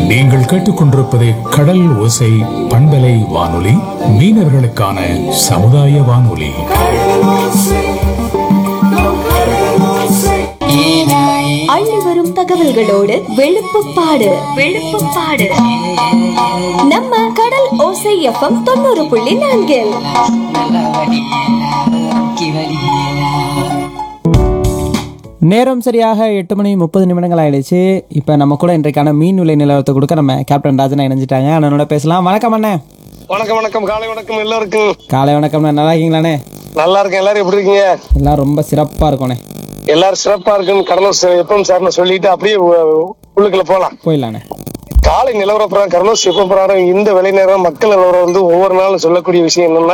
நீங்கள் கேட்டுக்கொண்டிருப்பது கடல் ஓசை பண்பலை வானொலி மீனவர்களுக்கான சமுதாய வானொலி அள்ளி வரும் தகவல்களோடு வெளுப்புப்பாடு வெளுப்புப்பாடு நம்ம கடல் ஓசை எஃப்எம் தொண்ணூறு புள்ளி நான்கில் நேரம் சரியாக எட்டு மணி முப்பது நிமிடங்கள் ஆயிடுச்சு இப்போ நம்ம கூட இன்றைக்கான மீன் விலை நிலவரத்தை கொடுக்க நம்ம கேப்டன் ராஜனா இணைஞ்சிட்டாங்க அண்ணனோட பேசலாம் வணக்கம் அண்ணே வணக்கம் வணக்கம் காலை வணக்கம் எல்லாருக்கும் காலை வணக்கம் நல்லா இருக்கீங்களாண்ணே நல்லா இருக்கேன் எல்லாரும் எப்படி இருக்கீங்க எல்லாம் ரொம்ப சிறப்பாக இருக்கோண்ணே எல்லாரும் சிறப்பா இருக்குன்னு கடலூர் எப்பம் சார்னு சொல்லிட்டு அப்படியே உ- உள்ளுக்குள்ள போலாம் போயிடலாண்ணே காலை நிலவர பிரகாரம் கடலூர் சிவம் பிரகாரம் இந்த விலை நேரம் மக்கள் நிலவரம் வந்து ஒவ்வொரு நாளும் சொல்லக்கூடிய விஷயம் என்னன்னா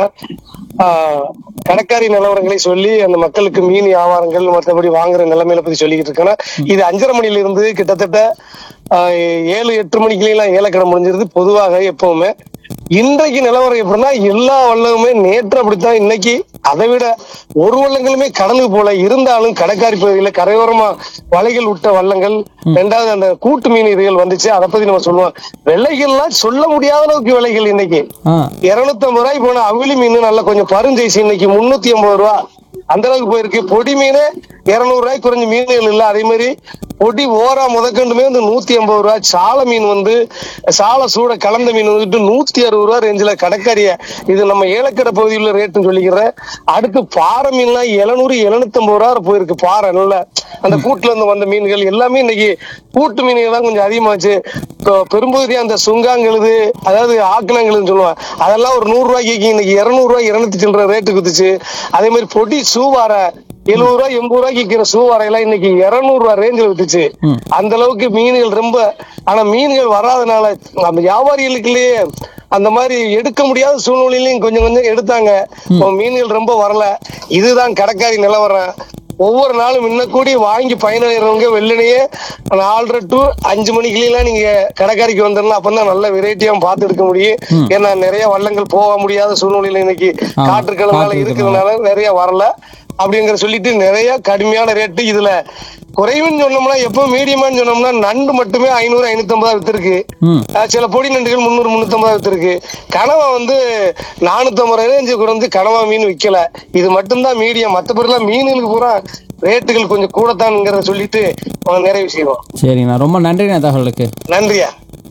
ஆஹ், கடைக்காரி நிலவரங்களை சொல்லி அந்த மக்களுக்கு மீன் வியாபாரங்கள் மற்றபடி வாங்குற நிலைமையில பத்தி சொல்லிக்கிட்டு இருக்கேன் இது அஞ்சரை மணில இருந்து கிட்டத்தட்ட ஆஹ், ஏழு எட்டு மணிக்கெல்லாம் ஏலக்கடை முடிஞ்சிருது பொதுவாக எப்பவுமே இன்றைக்கு நிலவரம் எப்படின்னா எல்லா வள்ளங்களுமே நேற்று அப்படித்தான் இன்னைக்கு அதை விட ஒரு வள்ளங்களுமே கடலுக்கு போல இருந்தாலும் கடற்காரி பகுதியில கரையோரமா வலைகள் விட்ட வள்ளங்கள் ரெண்டாவது அந்த கூட்டு மீன் இதுகள் வந்துச்சு அதை பத்தி நம்ம சொல்லுவோம் விலைகள்லாம் சொல்ல முடியாத அளவுக்கு விலைகள் இன்னைக்கு ஆ இருநூத்தி ஐம்பது ரூபாய்க்கு போன அவிலி மீன் நல்ல கொஞ்சம் பருஞ்செய்சி இன்னைக்கு முன்னூத்தி ஐம்பது ரூபா அந்த அளவுக்கு போயிருக்கு பொடி மீன் இருநூறு ரூபாய்க்கு குறைஞ்ச மீன்கள் இல்ல அதே மாதிரி பொடி ஓரா முதற்கண்டுமே வந்து நூத்தி ஐம்பது ரூபாய் சால மீன் வந்து சால சூட கலந்த மீன் வந்துட்டு நூத்தி அறுபது ரூபா ரேஞ்சில கடற்கரிய இது நம்ம ஏலக்கடை பகுதியில் ரேட்டுன்னு சொல்லிக்கிறேன் அடுத்து பாறை மீன்லாம் எழுநூறு எழுநூத்தி ஐம்பது ரூபா போயிருக்கு பாறை நல்ல அந்த கூட்டுல இருந்து வந்த மீன்கள் எல்லாமே இன்னைக்கு கூட்டு மீன்கள் தான் கொஞ்சம் அதிகமாச்சு இப்போ பெரும்பகுதி அந்த சுங்காங்கழுது அதாவது ஆக்கினங்களுன்னு சொல்லுவாங்க அதெல்லாம் ஒரு நூறு ரூபாய்க்கு இன்னைக்கு இருநூறு ரூபாய் இருநூத்தி சில்லற ரேட்டு குத்துச்சு அதே மாதிரி பொடி சூவாரை எழுபது ரூபாய் எண்பது ரூபாய்க்கு விற்கிற சூவாரையெல்லாம் இன்னைக்கு இருநூறு ரூபாய் ரேஞ்சில் வித்துச்சு அந்த அளவுக்கு மீன்கள் ரொம்ப ஆனா மீன்கள் வராதனால நம்ம வியாபாரிகளுக்குள்ளேயே அந்த மாதிரி எடுக்க முடியாத சூழ்நிலையிலையும் கொஞ்சம் கொஞ்சம் எடுத்தாங்க இப்போ மீன்கள் ரொம்ப வரல இதுதான் கடைக்காரி நிலவரம் ஒவ்வொரு நாளும் முன்ன கூடி வாங்கி பயனடைறவங்க வெள்ளனையே நாலரை டு அஞ்சு மணிக்குலாம் நீங்க கடைக்காரிக்கு வந்துடணும் அப்பதான் நல்ல வெரைட்டியா பார்த்து எடுக்க முடியும் ஏன்னா நிறைய வள்ளங்கள் போக முடியாத சூழ்நிலையில இன்னைக்கு ஆமா, காற்றுக்கிழமைனால காற்று இருக்கிறதுனால நிறைய வரல அப்படிங்கிற சொல்லிட்டு நிறைய கடுமையான ரேட்டு இதுல குறைவுன்னு சொன்னோம்னா எப்போ மீடியமான்னு சொன்னோம்னா நண்டு மட்டுமே ஐநூறு ஐநூத்தி ஐம்பதா வித்துருக்கு ம் அஹ் சில பொடி நண்டுகள் முந்நூறு முந்நூத்தம்பது வித்துருக்கு கனவா வந்து நானூத்தி ஐம்பது ரேஞ்சு கூட வந்து கனவா மீன் விக்கல இது மட்டும்தான் மீடியம் மத்தபடிலாம் மீன்களுக்கு பூரா ரேட்டுகள் கொஞ்சம் கூடத்தான்ங்கிறத சொல்லிட்டு அவங்க நிறைவு செய்வோம் சரிண்ணா ரொம்ப நன்றிண்ணே தகவலுக்கு நன்றியா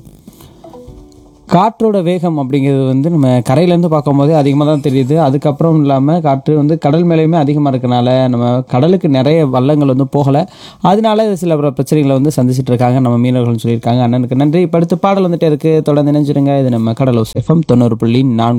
காற்றோட வேகம் அப்படிங்கிறது வந்து நம்ம கரையிலேருந்து பார்க்கும்போது அதிகமாக தான் தெரியுது அதுக்கப்புறம் இல்லாமல் காற்று வந்து கடல் மேலேயுமே அதிகமாக இருக்கனால நம்ம கடலுக்கு நிறைய வள்ளங்கள் வந்து போகலை அதனால இது சில பிரச்சனைகளை வந்து சந்திச்சிட்டு இருக்காங்க நம்ம மீனவர்கள்னு சொல்லியிருக்காங்க அண்ணனுக்கு நன்றி இப்போ அடுத்து பாடல் வந்துட்டே இருக்கு தொடர்ந்து நினைச்சிருங்க இது நம்ம கடலோஸ் எஃப்எம் தொண்ணூறு புள்ளி நான்கு